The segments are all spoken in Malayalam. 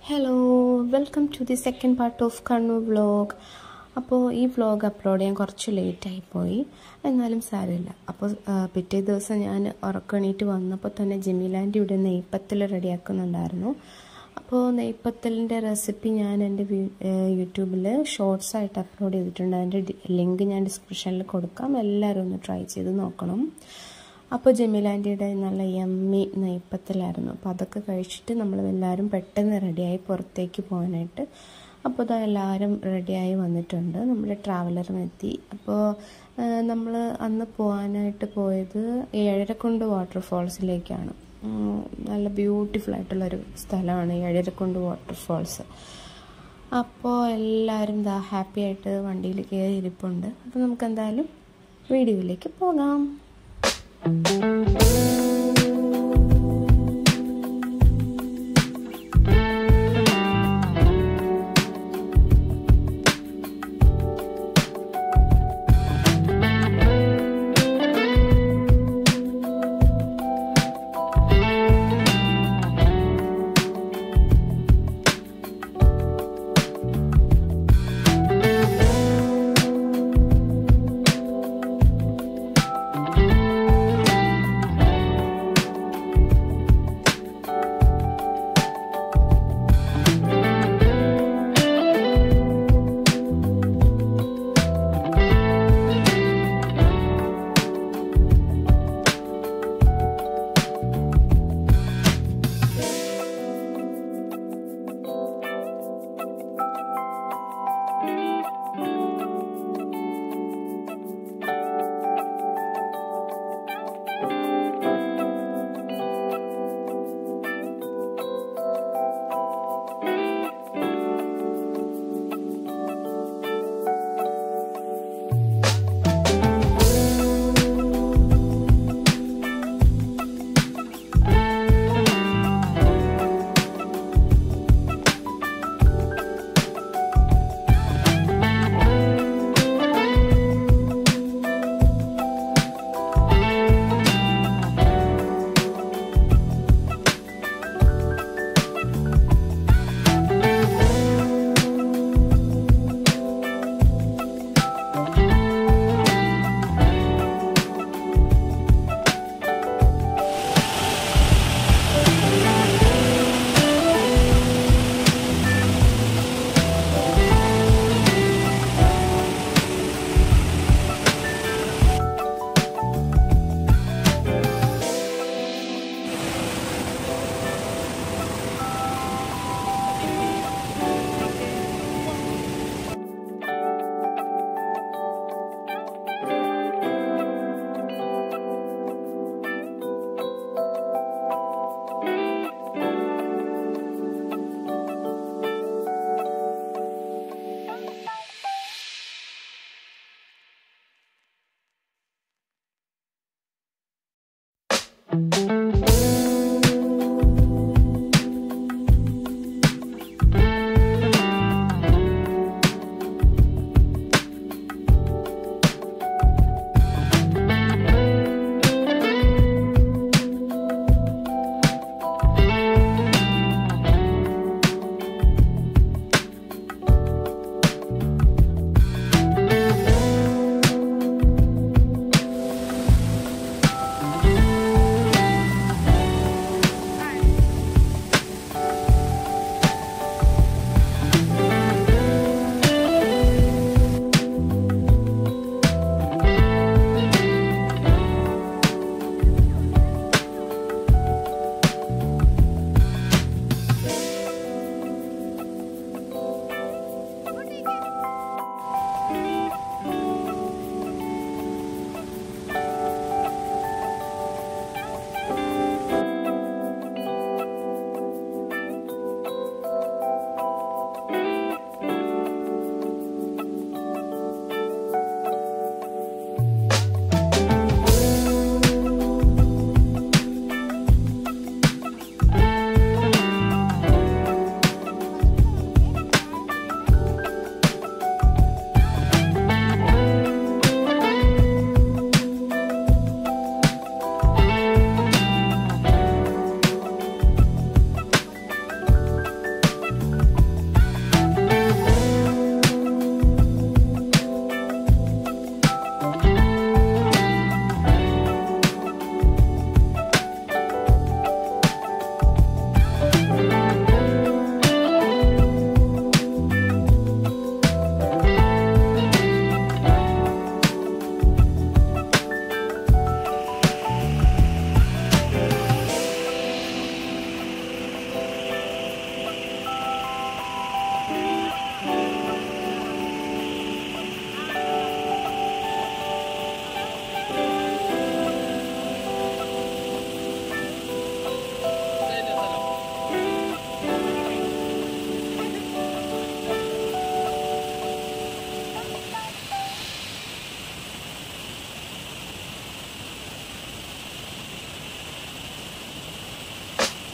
hello welcome to the second part of Kannur vlog അപ്പോൾ ഈ വ്ലോഗ് അപ്ലോഡ് ചെയ്യാൻ കുറച്ച് ലേറ്റായി പോയി എന്നാലും സാരമില്ല അപ്പോൾ ആ, പിറ്റേ ദിവസം ഞാൻ ഉറക്കണീറ്റ് വന്നപ്പോൾ തന്നെ ജമീലാൻ്റെ ഇവിടെ നെയ്പ്പത്തിൽ റെഡിയാക്കുന്നുണ്ടായിരുന്നു അപ്പോൾ നെയ്പ്പത്തലിൻ്റെ റെസിപ്പി ഞാൻ എൻ്റെ യൂട്യൂബിൽ ഷോർട്സ് ആയിട്ട് അപ്ലോഡ് ചെയ്തിട്ടുണ്ട് അതിൻ്റെ ലിങ്ക് ഞാൻ ഡിസ്ക്രിപ്ഷനിൽ കൊടുക്കാം എല്ലാവരും ഒന്ന് ട്രൈ ചെയ്ത് നോക്കണം അപ്പോൾ ജമീലാൻ്റിയുടെ നല്ല യമ്മി നെയ്പ്പത്തിലായിരുന്നു അപ്പോൾ അതൊക്കെ കഴിച്ചിട്ട് നമ്മൾ എല്ലാവരും പെട്ടെന്ന് റെഡിയായി പുറത്തേക്ക് പോകാനായിട്ട് അപ്പോൾ ഇതാ എല്ലാവരും റെഡിയായി വന്നിട്ടുണ്ട് നമ്മുടെ ട്രാവലറും എത്തി അപ്പോൾ നമ്മൾ അന്ന് പോകാനായിട്ട് പോയത് ഏഴരക്കുണ്ട് വാട്ടർഫോൾസിലേക്കാണ് ഉം, നല്ല ബ്യൂട്ടിഫുൾ ആയിട്ടുള്ളൊരു സ്ഥലമാണ് ഏഴരക്കുണ്ട് വാട്ടർഫോൾസ് അപ്പോൾ എല്ലാവരും ഇതാ ഹാപ്പി ആയിട്ട് വണ്ടിയിൽ കയറി ഇരിപ്പുണ്ട് അപ്പോൾ നമുക്ക് എന്തായാലും വീഡിയോയിലേക്ക് പോകാം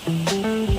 കേട്ടോ